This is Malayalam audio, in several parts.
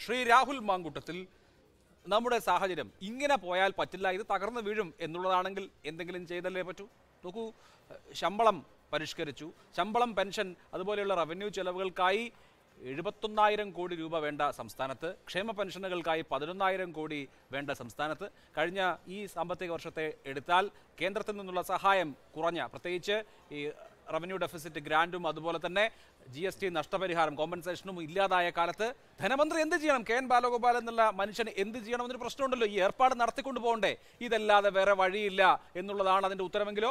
ശ്രീ രാഹുൽ മാങ്കുട്ടത്തിൽ നമ്മുടെ സാഹചര്യം ഇങ്ങനെ പോയാൽ പറ്റില്ല ഇത് തകർന്നു വീഴും എന്നുള്ളതാണെങ്കിൽ എന്തെങ്കിലും ചെയ്തല്ലേ പറ്റൂ നോക്കൂ ശമ്പളം പരിഷ്കരിച്ചു ശമ്പളം പെൻഷൻ അതുപോലെയുള്ള റവന്യൂ ചെലവുകൾക്കായി എഴുപത്തൊന്നായിരം കോടി രൂപ വേണ്ട സംസ്ഥാനത്ത് ക്ഷേമ പെൻഷനുകൾക്കായി പതിനൊന്നായിരം കോടി വേണ്ട സംസ്ഥാനത്ത് കഴിഞ്ഞ ഈ സാമ്പത്തിക വർഷത്തെ എടുത്താൽ കേന്ദ്രത്തിൽ നിന്നുള്ള സഹായം കുറഞ്ഞ പ്രത്യേകിച്ച് ഈ റവന്യൂ ഡെഫിസിറ്റ് ഗ്രാൻഡും അതുപോലെ തന്നെ ജി എസ് ടി നഷ്ടപരിഹാരം കോമ്പൻസേഷനും ഇല്ലാതായ കാലത്ത് ധനമന്ത്രി എന്ത് ചെയ്യണം കെ എൻ ബാലഗോപാൽ എന്നുള്ള മനുഷ്യൻ എന്ത് ചെയ്യണം എന്നൊരു പ്രശ്നമുണ്ടല്ലോ ഈ ഏർപ്പാട് നടത്തിക്കൊണ്ട് പോകണ്ടേ ഇതല്ലാതെ വേറെ വഴിയില്ല എന്നുള്ളതാണ് അതിന്റെ ഉത്തരമെങ്കിലോ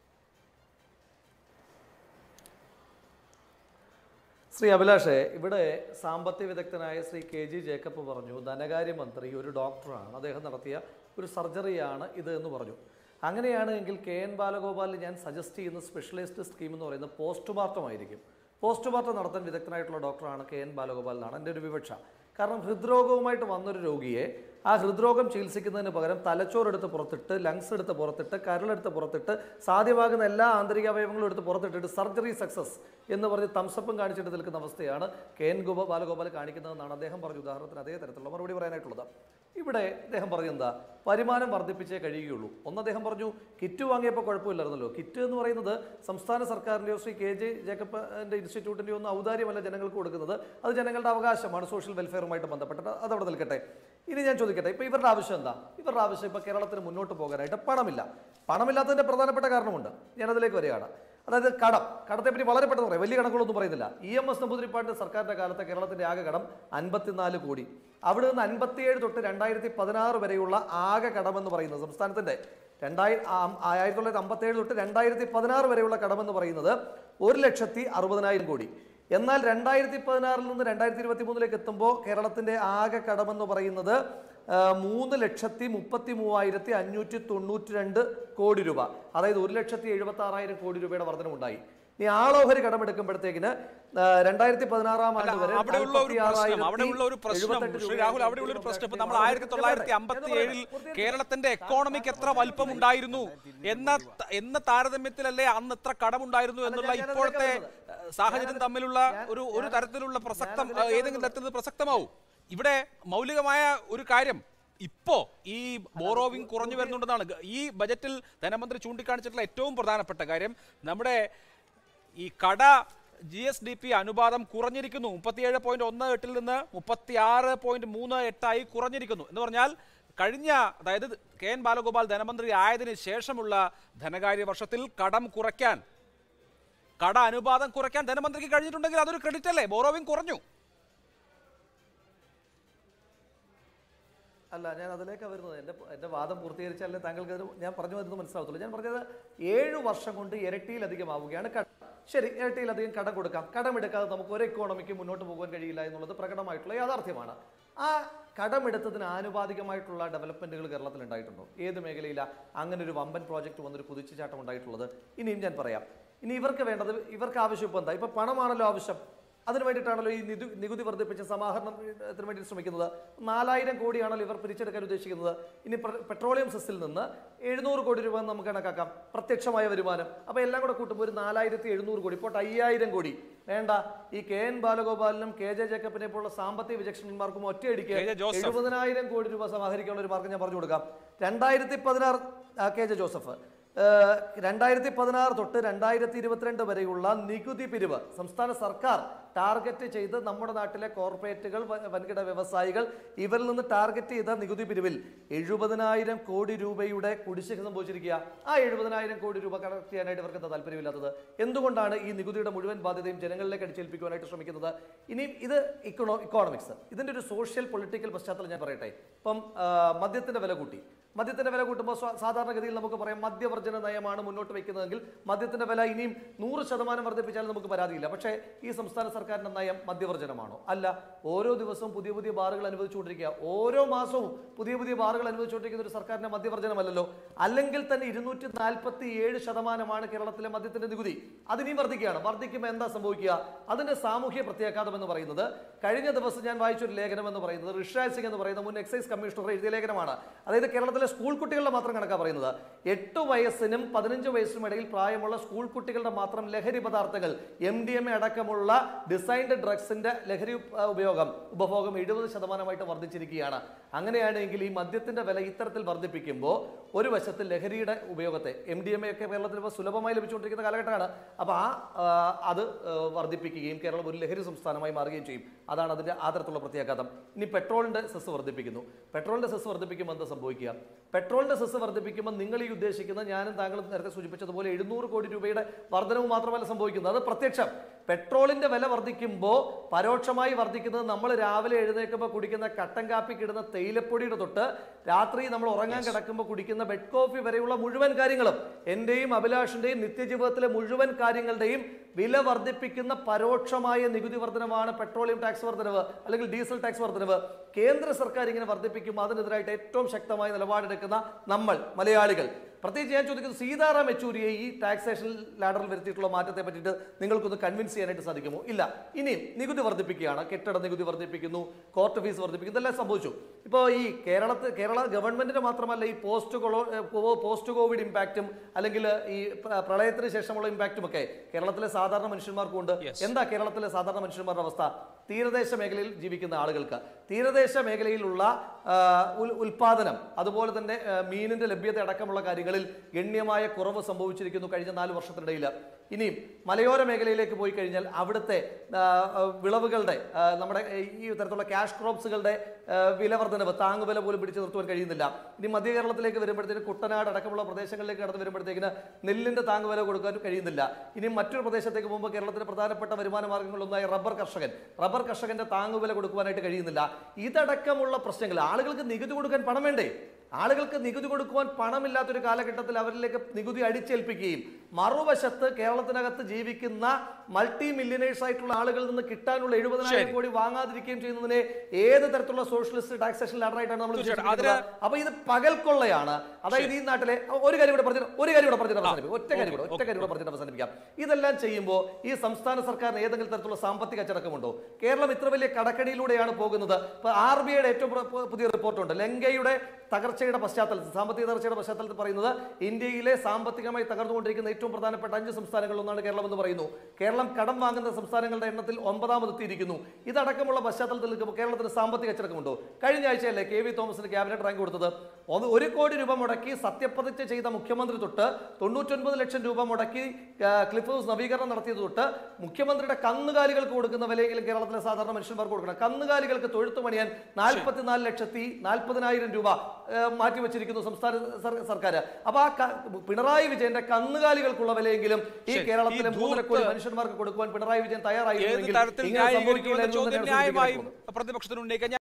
ശ്രീ അഭിലാഷേ ഇവിടെ സാമ്പത്തിക വിദഗ്ധനായ ശ്രീ കെ ജി ജേക്കബ് പറഞ്ഞു ധനകാര്യമന്ത്രി ഒരു ഡോക്ടറാണ് അദ്ദേഹം നടത്തിയ ഒരു സർജറിയാണ് ഇത് എന്ന് പറഞ്ഞു അങ്ങനെയാണ് എങ്കിൽ കെ എൻ ബാലഗോപാലിന് ഞാൻ സജസ്റ്റ് ചെയ്യുന്ന സ്പെഷ്യലിസ്റ്റ് സ്കീം എന്ന് പറയുന്നത് പോസ്റ്റ്മോർട്ടം ആയിരിക്കും പോസ്റ്റ്മോർട്ടം നടത്താൻ വിദഗ്ധനായിട്ടുള്ള ഡോക്ടറാണ് കെ എൻ ബാലഗോപാൽ എന്നാണ് എൻ്റെ ഒരു വിവക്ഷ കാരണം ഹൃദ്രോഗവുമായിട്ട് വന്നൊരു രോഗിയെ ആ ഹൃദ്രോഗം ചികിത്സിക്കുന്നതിന് പകരം തലച്ചോറെടുത്ത് പുറത്തിട്ട് ലങ്സ് എടുത്ത് പുറത്തിട്ട് കരളെടുത്ത് പുറത്തിട്ട് സാധ്യമാകുന്ന എല്ലാ ആന്തരിക അവയവങ്ങളും എടുത്ത് പുറത്തിട്ടിട്ട് സർജറി സക്സസ് എന്ന് പറഞ്ഞ് തംസപ്പും കാണിച്ചിട്ട് നിൽക്കുന്ന അവസ്ഥയാണ് കെ എൻ ഗോപ ബാലഗോപാൽ കാണിക്കുന്നതെന്നാണ് അദ്ദേഹം പറഞ്ഞ ഉദാഹരണത്തിന് അതേ തരത്തിലുള്ള മറുപടി പറയാനായിട്ടുള്ളത് ഇവിടെ അദ്ദേഹം പറഞ്ഞ എന്താ വരുമാനം വർദ്ധിപ്പിച്ചേ കഴിയുകയുള്ളൂ ഒന്ന് അദ്ദേഹം പറഞ്ഞു കിറ്റ് വാങ്ങിയപ്പോൾ കുഴപ്പമില്ലായിരുന്നല്ലോ കിറ്റ് എന്ന് പറയുന്നത് സംസ്ഥാന സർക്കാരിൻ്റെയോ ശ്രീ കെ ജെ ജേക്കബിൻ്റെ ഇൻസ്റ്റിറ്റ്യൂട്ടിൻ്റെയോ ഒന്നും ഔദാര്യമല്ല ജനങ്ങൾക്ക് കൊടുക്കുന്നത് അത് ജനങ്ങളുടെ അവകാശമാണ് സോഷ്യൽ വെൽഫെയറുമായിട്ട് ബന്ധപ്പെട്ടിട്ട് അതവിടെ നിൽക്കട്ടെ ഇനി ഞാൻ ചോദിക്കട്ടെ ഇപ്പോൾ ഇവരുടെ ആവശ്യം എന്താ ഇവരുടെ ആവശ്യം ഇപ്പോൾ കേരളത്തിന് മുന്നോട്ട് പോകാനായിട്ട് പണമില്ല പണമില്ലാത്തതിൻ്റെ പ്രധാനപ്പെട്ട കാരണമുണ്ട് ഞാനതിലേക്ക് വരികയാണ് അതായത് കടം കടത്തെപ്പറ്റി വളരെ പെട്ടെന്ന് പറയാം വലിയ കണക്കുകളൊന്നും പറയുന്നില്ല ഇ എം എസ് നമ്പൂതിരിപ്പാടിന്റെ സർക്കാരിന്റെ കാലത്ത് കേരളത്തിന്റെ ആകെ കടം അൻപത്തിനാല് കോടി അവിടെ നിന്ന് അൻപത്തിയേഴ് തൊട്ട് രണ്ടായിരത്തി പതിനാറ് വരെയുള്ള ആകെ കടമെന്ന് പറയുന്നത് സംസ്ഥാനത്തിന്റെ രണ്ടായിരം ആയിരത്തി തൊള്ളായിരത്തി അമ്പത്തേഴ് തൊട്ട് രണ്ടായിരത്തി പതിനാറ് വരെയുള്ള കടമെന്ന് പറയുന്നത് ഒരു ലക്ഷത്തി അറുപതിനായിരം കോടി എന്നാൽ രണ്ടായിരത്തി പതിനാറിൽ നിന്ന് രണ്ടായിരത്തി ഇരുപത്തി മൂന്നിലേക്ക് എത്തുമ്പോൾ കേരളത്തിന്റെ ആകെ കടമെന്ന് പറയുന്നത് ആ, മൂന്ന് ലക്ഷത്തി മുപ്പത്തി മൂവായിരത്തി അഞ്ഞൂറ്റി തൊണ്ണൂറ്റി രണ്ട് കോടി രൂപ അതായത് ഒരു ലക്ഷത്തി എഴുപത്തി ആറായിരം കോടി രൂപയുടെ വർധനമുണ്ടായി ഇനി ആളോഹരി കടമെടുക്കുമ്പോഴത്തേക്കിന് ആ, രണ്ടായിരത്തി പതിനാറാം ആണ്ട് വരെ അവിടെയുള്ള ഒരു പ്രശ്നം അവിടെയുള്ള ഒരു പ്രശ്നം 46,078 ശ്രീ രാഹുൽ അവിടെയുള്ള ഒരു പ്രശ്നം ഇപ്പൊ നമ്മൾ ആയിരത്തി തൊള്ളായിരത്തി അമ്പത്തി ഏഴിൽ കേരളത്തിന്റെ എക്കോണമിക്ക് എത്ര വലിപ്പം ഉണ്ടായിരുന്നു എന്ന എന്ന താരതമ്യത്തിലല്ലേ അന്ന് എത്ര കടമുണ്ടായിരുന്നു എന്നുള്ള ഞാനതിലേക്ക് ഇപ്പോഴത്തെ വരുന്നത്. ഏഹ്, സാഹചര്യം തമ്മിലുള്ള ഒരു ഒരു തരത്തിലുള്ള പ്രസക്തം ഏഹ്, ഏതെങ്കിലും തരത്തിൽ പ്രസക്തമാവും ഇവിടെ മൗലികമായ ഒരു കാര്യം ഇപ്പോ ഈ ബോറോവിംഗ് കുറഞ്ഞു വരുന്നുണ്ടെന്നാണ് ഗ- ഈ ബജറ്റിൽ ധനമന്ത്രി ചൂണ്ടിക്കാണിച്ചിട്ടുള്ള ഏറ്റവും പ്രധാനപ്പെട്ട കാര്യം നമ്മുടെ ഈ കട ജി എസ് ഡി പി അനുപാതം കുറഞ്ഞിരിക്കുന്നു മുപ്പത്തിയേഴ് പോയിന്റ് ഒന്ന് എട്ടിൽ നിന്ന് മുപ്പത്തി ആറ് പോയിന്റ് മൂന്ന് എട്ടായി കുറഞ്ഞിരിക്കുന്നു എന്ന് പറഞ്ഞാൽ കഴിഞ്ഞ അതായത് കെ എൻ ബാലഗോപാൽ ധനമന്ത്രി ആയതിനു ശേഷമുള്ള ധനകാര്യ വർഷത്തിൽ കടം കുറയ്ക്കാൻ കട അനുപാതം കുറയ്ക്കാൻ ധനമന്ത്രിക്ക് കഴിഞ്ഞിട്ടുണ്ടെങ്കിൽ അതൊരു ക്രെഡിറ്റ് അല്ലേ ബോറോവിംഗ് കുറഞ്ഞു അല്ല ഞാൻ അതിലേക്ക് വരുന്നത് എൻ്റെ എൻ്റെ വാദം പൂർത്തീകരിച്ചാലേ താങ്കൾക്ക് അത് ഞാൻ പറഞ്ഞു വരുന്നത് മനസ്സിലാവത്തുള്ളൂ ഞാൻ പറഞ്ഞത് ഏഴ് വർഷം കൊണ്ട് ഇരട്ടിയിലധികമാവുകയാണ് കടം ശരി ഇരട്ടിയിലധികം കടം കൊടുക്കാം കടമെടുക്കാതെ നമുക്ക് ഒരു എക്കോണമിക്ക് മുന്നോട്ട് പോകാൻ കഴിയില്ല എന്നുള്ളത് പ്രകടമായിട്ടുള്ള യാഥാർത്ഥ്യമാണ് ആ കടമെടുത്തതിന് ആനുപാതികമായിട്ടുള്ള ഡെവലപ്മെന്റുകൾ കേരളത്തിൽ ഉണ്ടായിട്ടുണ്ടോ ഏത് മേഖലയിലാണ് അങ്ങനെ ഒരു വമ്പൻ പ്രോജക്റ്റ് വന്നൊരു കുതിച്ചുചാട്ടം ഉണ്ടായിട്ടുള്ളത് ഇനിയും ഞാൻ പറയാം ഇനി ഇവർക്ക് വേണ്ടത് ഇവർക്ക് ആവശ്യം ഇപ്പോൾ എന്താ ഇപ്പൊ പണമാണല്ലോ ആവശ്യം അതിന് വേണ്ടിയിട്ടാണല്ലോ ഈ നിധു നികുതി വർദ്ധിപ്പിച്ച സമാഹരണത്തിന് വേണ്ടി ശ്രമിക്കുന്നത് നാലായിരം കോടിയാണല്ലോ ഇവർ പിരിച്ചെടുക്കാൻ ഉദ്ദേശിക്കുന്നത് ഇനി പ്ര- പെട്രോളിയം സെസ്സിൽ നിന്ന് എഴുന്നൂറ് കോടി രൂപ എന്ന് നമുക്ക് കണക്കാക്കാം പ്രത്യക്ഷമായ വരുമാനം അപ്പോൾ എല്ലാം കൂടെ കൂട്ടുമ്പോൾ ഒരു നാലായിരത്തി എഴുന്നൂറ് കോടി ഇപ്പോൾ അയ്യായിരം കോടി വേണ്ട ഈ കെ എൻ ബാലഗോപാലിനും കെ ജെ ജേക്കബിനെ പോലുള്ള സാമ്പത്തിക വിചക്ഷണന്മാർക്കും ഒറ്റയടിക്ക് കെ ജെ ജോസഫ്. എഴുപതിനായിരം കോടി രൂപ സമാഹരിക്കാനുള്ള ഒരു മാർഗം ഞാൻ പറഞ്ഞു കൊടുക്കാം രണ്ടായിരത്തി പതിനാറ് കെ ജെ ജോസഫ് രണ്ടായിരത്തി പതിനാറ് തൊട്ട് രണ്ടായിരത്തി ഇരുപത്തിരണ്ട് വരെയുള്ള നികുതി പിരിവ് സംസ്ഥാന സർക്കാർ ടാർഗറ്റ് ചെയ്ത് നമ്മുടെ നാട്ടിലെ കോർപ്പറേറ്റുകൾ വ- വൻകിട വ്യവസായികൾ ഇവരിൽ നിന്ന് ടാർഗറ്റ് ചെയ്ത നികുതി പിരിവിൽ എഴുപതിനായിരം കോടി രൂപയുടെ കുടിശ്ശിക സംഭവിച്ചിരിക്കുക ആ എഴുപതിനായിരം കോടി രൂപ കളക്ട് ചെയ്യാനായിട്ട് ഇവർക്ക് എന്താ താല്പര്യമില്ലാത്തത് എന്തുകൊണ്ടാണ് ഈ നികുതിയുടെ മുഴുവൻ ബാധ്യതയും ജനങ്ങളിലേക്ക് അടിച്ചേൽപ്പിക്കുവാനായിട്ട് ശ്രമിക്കുന്നത് ഇനിയും ഇത് ഇക്കണോ ഇക്കോണമിക്സ് ഇതിന്റെ ഒരു സോഷ്യൽ പൊളിറ്റിക്കൽ പശ്ചാത്തലം ഞാൻ പറയട്ടെ ഇപ്പം ആ, മദ്യത്തിന്റെ വില കൂട്ടി മദ്യത്തിന്റെ വില കൂട്ടുമ്പോൾ സ്വ- സാധാരണഗതിയിൽ നമുക്ക് പറയാം മദ്യവർജന നയമാണ് മുന്നോട്ട് വെക്കുന്നതെങ്കിൽ മദ്യത്തിന്റെ വില ഇനിയും നൂറ് ശതമാനം വർദ്ധിപ്പിച്ചാൽ നമുക്ക് പരാതിയില്ല പക്ഷേ ഈ സംസ്ഥാന സർക്കാരിന്റെ നയം മദ്യവർജനമാണോ അല്ല ഓരോ ദിവസവും പുതിയ പുതിയ ബാറുകൾ അനുവദിച്ചുകൊണ്ടിരിക്കുക ഓരോ മാസവും പുതിയ പുതിയ ബാറുകൾ അനുവദിച്ചുകൊണ്ടിരിക്കുന്ന ഒരു സർക്കാരിന്റെ മദ്യവർജനമല്ലല്ലോ അല്ലെങ്കിൽ തന്നെ ഇരുന്നൂറ്റി നാൽപ്പത്തി ഏഴ് ശതമാനമാണ് കേരളത്തിലെ മദ്യത്തിന്റെ നികുതി അതിനിയും വർദ്ധിക്കുകയാണ് വർദ്ധിക്കുമ്പോൾ എന്താ സംഭവിക്കുക അതിന്റെ സാമൂഹ്യ പ്രത്യാഘാതം എന്ന് പറയുന്നത് കഴിഞ്ഞ ദിവസം ഞാൻ വായിച്ചൊരു ലേഖനം എന്ന് പറയുന്നത് ഋഷാജ് സിംഗ് എന്ന് പറയുന്ന മുൻ എക്സൈസ് കമ്മീഷണർ എഴുതിയ ലേഖനമാണ് അതായത് കേരളത്തിലെ സ്കൂൾ കുട്ടികളുടെ മാത്രം കണക്കാണ് പറയുന്നത് എട്ട് വയസ്സിനും പതിനഞ്ച് വയസ്സിനും ഇടയിൽ പ്രായമുള്ള സ്കൂൾ കുട്ടികളുടെ മാത്രം ലഹരി പദാർത്ഥങ്ങൾ എം ഡി എം എ അടക്കമുള്ള ഡിസൈൻഡ് ഡ്രഗ്സിന്റെ ലഹരി ഉപ- ഉപയോഗം ഉപഭോഗം എഴുപത് ശതമാനമായിട്ട് വർദ്ധിച്ചിരിക്കുകയാണ് അങ്ങനെയാണെങ്കിൽ ഈ മദ്യത്തിന്റെ വില ഇത്തരത്തിൽ വർദ്ധിപ്പിക്കുമ്പോൾ ഒരു വശത്ത് ലഹരിയുടെ ഉപയോഗത്തെ എം ഡി എം എ ഒക്കെ കേരളത്തിൽ ഇപ്പോൾ സുലഭമായി ലഭിച്ചുകൊണ്ടിരിക്കുന്ന കാലഘട്ടമാണ് അപ്പോൾ ആ ആ, അത് ആ, വർദ്ധിപ്പിക്കുകയും കേരളം ഒരു ലഹരി സംസ്ഥാനമായി മാറുകയും ചെയ്യും അതാണ് അതിന്റെ ആ തരത്തിലുള്ള പ്രത്യാഘാതം ഇനി പെട്രോളിന്റെ സെസ് വർദ്ധിപ്പിക്കുന്നു പെട്രോളിന്റെ സെസ് വർദ്ധിപ്പിക്കുമ്പോൾ എന്താ സംഭവിക്കുക പെട്രോളിന്റെ സെസ് വർദ്ധിപ്പിക്കുമ്പോൾ നിങ്ങൾ ഈ ഉദ്ദേശിക്കുന്ന ഞാനും താങ്കളും നേരത്തെ സൂചിപ്പിച്ചതുപോലെ എഴുന്നൂറ് കോടി രൂപയുടെ വർധനവ് മാത്രമല്ല സംഭവിക്കുന്നത് അത് പ്രത്യക്ഷം പെട്രോളിന്റെ വില വർദ്ധിക്കുമ്പോൾ പരോക്ഷമായി വർദ്ധിക്കുന്നത് നമ്മൾ രാവിലെ എഴുന്നേൽക്കുമ്പോൾ കുടിക്കുന്ന കട്ടൻ കാപ്പിക്ക് ഇടുന്ന തേയിലപ്പൊടിയുടെ തൊട്ട് രാത്രി നമ്മൾ ഉറങ്ങാൻ കിടക്കുമ്പോൾ കുടിക്കുന്ന ബെഡ് കോഫി വരെയുള്ള മുഴുവൻ കാര്യങ്ങളും എന്റെയും അഭിലാഷിന്റെയും നിത്യജീവിതത്തിലെ മുഴുവൻ കാര്യങ്ങളുടെയും വില വർദ്ധിപ്പിക്കുന്ന പരോക്ഷമായ നികുതി വർധനമാണ് പെട്രോളിയം ടാക്സ് വർധനവ് അല്ലെങ്കിൽ ഡീസൽ ടാക്സ് വർധനവ് കേന്ദ്ര സർക്കാർ ഇങ്ങനെ വർദ്ധിപ്പിക്കുമ്പോൾ അതിനെതിരായിട്ട് ഏറ്റവും ശക്തമായ നിലപാടെടുക്കുന്ന നമ്മൾ മലയാളികൾ പ്രത്യേകിച്ച് ഞാൻ ചോദിക്കുന്നത് സീതാറാം യെച്ചൂരിയെ ഈ ടാക്സേഷൻ ലാഡറിൽ വരുത്തിയിട്ടുള്ള മാറ്റത്തെ പറ്റിയിട്ട് നിങ്ങൾക്കൊന്ന് കൺവിൻസ് ചെയ്യാനായിട്ട് സാധിക്കുമോ ഇല്ല ഇനിയും നികുതി വർദ്ധിപ്പിക്കുകയാണ് കെട്ടിട നികുതി വർദ്ധിപ്പിക്കുന്നു കോർട്ട് ഫീസ് വർദ്ധിപ്പിക്കുന്നു ഇതെല്ലാം സംഭവിച്ചു ഇപ്പോൾ ഈ കേരളത്തിൽ കേരള ഗവൺമെന്റിന് മാത്രമല്ല ഈ പോസ്റ്റ് കൊളോ പോസ്റ്റ് കോവിഡ് ഇമ്പാക്റ്റും അല്ലെങ്കിൽ ഈ പ്ര- പ്രളയത്തിന് ശേഷമുള്ള ഇമ്പാക്റ്റും ഒക്കെ കേരളത്തിലെ സാധാരണ മനുഷ്യന്മാർക്കും ഉണ്ട് Yes. എന്താ കേരളത്തിലെ സാധാരണ മനുഷ്യന്മാരുടെ അവസ്ഥ തീരദേശ മേഖലയിൽ ജീവിക്കുന്ന ആളുകൾക്ക് തീരദേശ മേഖലയിലുള്ള ആ, ഉൽ- ഉൽപാദനം അതുപോലെ തന്നെ ആ, മീനിന്റെ ലഭ്യത അടക്കമുള്ള കാര്യങ്ങളിൽ ഗണ്യമായ കുറവ് സംഭവിച്ചിരിക്കുന്നു കഴിഞ്ഞ നാല് വർഷത്തിനിടയിൽ ഇനിയും മലയോര മേഖലയിലേക്ക് പോയി കഴിഞ്ഞാൽ അവിടുത്തെ ആ, ആ, വിളവുകളുടെ ആ, നമ്മുടെ ഈ തരത്തിലുള്ള ക്യാഷ് ക്രോപ്സുകളുടെ ആ, വില വർധനവ് താങ്ങുവില പോലും പിടിച്ചു നിർത്തുവാൻ കഴിയുന്നില്ല ഇനി മധ്യ കേരളത്തിലേക്ക് വരുമ്പോഴത്തേക്ക് കുട്ടനാട് അടക്കമുള്ള പ്രദേശങ്ങളിലേക്ക് കടന്നു വരുമ്പോഴത്തേക്കിന് നെല്ലിന്റെ താങ്ങുവില കൊടുക്കാൻ കഴിയുന്നില്ല ഇനി മറ്റൊരു പ്രദേശത്തേക്ക് പോകുമ്പോൾ കേരളത്തിലെ പ്രധാനപ്പെട്ട വരുമാന മാർഗ്ഗങ്ങളിലൊന്നായ റബ്ബർ കർഷകൻ റബ്ബർ കർഷകന്റെ താങ്ങുവില കൊടുക്കുവാനായിട്ട് കഴിയുന്നില്ല ഇതടക്കമുള്ള പ്രശ്നങ്ങൾ ആളുകൾക്ക് നികുതി കൊടുക്കാൻ പണം വേണ്ടേ ആളുകൾക്ക് നികുതി കൊടുക്കുവാൻ പണമില്ലാത്തൊരു കാലഘട്ടത്തിൽ അവരിലേക്ക് നികുതി അടിച്ചേൽപ്പിക്കുകയും മറുവശത്ത് കേരളത്തിനകത്ത് ജീവിക്കുന്ന മൾട്ടി മില്യനേഴ്സ് ആയിട്ടുള്ള ആളുകളിൽ നിന്ന് കിട്ടാനുള്ള എഴുപതിനായിരം ശരി. കോടി വാങ്ങാതിരിക്കുകയും ചെയ്യുന്നതിനെ ഏത് തരത്തിലുള്ള സോഷ്യലിസ്റ്റ് ടാക്സേഷൻ ലാഡറായിട്ടാണ് നമ്മൾ തീർച്ചയായിട്ടും. വിശേഷിപ്പിക്കുന്നത്? അപ്പൊ ഇത് പകൽക്കൊള്ളയാണ് അതായത് ഈ നാട്ടിലെ ഒരു കാര്യം കൂടെ പറഞ്ഞിട്ട് ഒരു കാര്യം കൂടെ പറഞ്ഞിട്ട് അവസാനിപ്പിക്കാം ഒറ്റ കാര്യം കൂടെ ഒറ്റ കാര്യം കൂടെ പറഞ്ഞിട്ട് അവസാനിപ്പിക്കാം ഇതെല്ലാം ചെയ്യുമ്പോൾ ഈ സംസ്ഥാന സർക്കാരിന് ഏതെങ്കിലും തരത്തിലുള്ള സാമ്പത്തിക അച്ചടക്കമുണ്ടോ കേരളം ഇത്ര വലിയ കടക്കടിയിലൂടെയാണ് പോകുന്നത് ഇപ്പൊ ആർ ബി ഐയുടെ ഏറ്റവും പ്ര- പു- പുതിയ റിപ്പോർട്ടുണ്ട് ലങ്കയുടെ തകർച്ചയുടെ പശ്ചാത്തലത്തിൽ സാമ്പത്തിക തകർച്ചയുടെ പശ്ചാത്തലത്തിൽ പറയുന്നത് ഇന്ത്യയിലെ സാമ്പത്തികമായി തകർന്നുകൊണ്ടിരിക്കുന്ന ഏറ്റവും പ്രധാനപ്പെട്ട അഞ്ച് സംസ്ഥാനങ്ങളിൽ ഒന്നാണ് കേരളം എന്ന് പറയുന്നു കേരളം കടം വാങ്ങുന്ന സംസ്ഥാനങ്ങളുടെ എണ്ണത്തിൽ ഒമ്പതാമതെത്തിയിരിക്കുന്നു ഇതടക്കമുള്ള പശ്ചാത്തലത്തിൽ നിൽക്കുമ്പോൾ കേരളത്തിന് സാമ്പത്തിക അച്ചടക്കമുണ്ടോ കഴിഞ്ഞ ആഴ്ചയല്ലേ കെ വി തോമസിന് ക്യാബിനറ്റ് റാങ്ക് കൊടുത്തത് ഒന്ന് ഒരു കോടി രൂപ മുടക്കി സത്യപ്രതിജ്ഞ ചെയ്ത മുഖ്യമന്ത്രി തൊട്ട് തൊണ്ണൂറ്റൊൻപത് ലക്ഷം രൂപ മുടക്കി ആ, ക്ലിഫ് ഹൗസ് നവീകരണം നടത്തിയത് തൊട്ട് മുഖ്യമന്ത്രിയുടെ കന്നുകാലികൾക്ക് കൊടുക്കുന്ന വിലയെങ്കിലും കേരളത്തിലെ സാധാരണ മനുഷ്യന്മാർക്ക് കൊടുക്കണം കന്നുകാലികൾക്ക് തൊഴുത്തു പണിയാൻ നാൽപ്പത്തിനാല് ലക്ഷത്തി നാൽപ്പതിനായിരം രൂപ ആ, മാറ്റിവെച്ചിരിക്കുന്നു സംസ്ഥാന സർ- സർക്കാർ അപ്പൊ ആ ക- പിണറായി വിജയന്റെ കന്നുകാലികൾക്കുള്ള വിലയെങ്കിലും ഈ ശരി. കേരളത്തിലെ ഈ മൂന്നര കോടി ധൂർത്ത് മനുഷ്യന്മാർക്ക് കൊടുക്കുവാൻ പിണറായി വിജയൻ ഏത് തയ്യാറായിരുന്നെങ്കിൽ തരത്തിൽ ഇങ്ങനെ ന്യായീകരിക്കുമെന്ന സംഭവിക്കില്ലായിരുന്നു എന്ന് ചോദ്യം ഞാൻ ന്യായമായും സൂചിപ്പിക്കുന്നു. പ്രതിപക്ഷത്തിന് ഉന്നയിക്കാം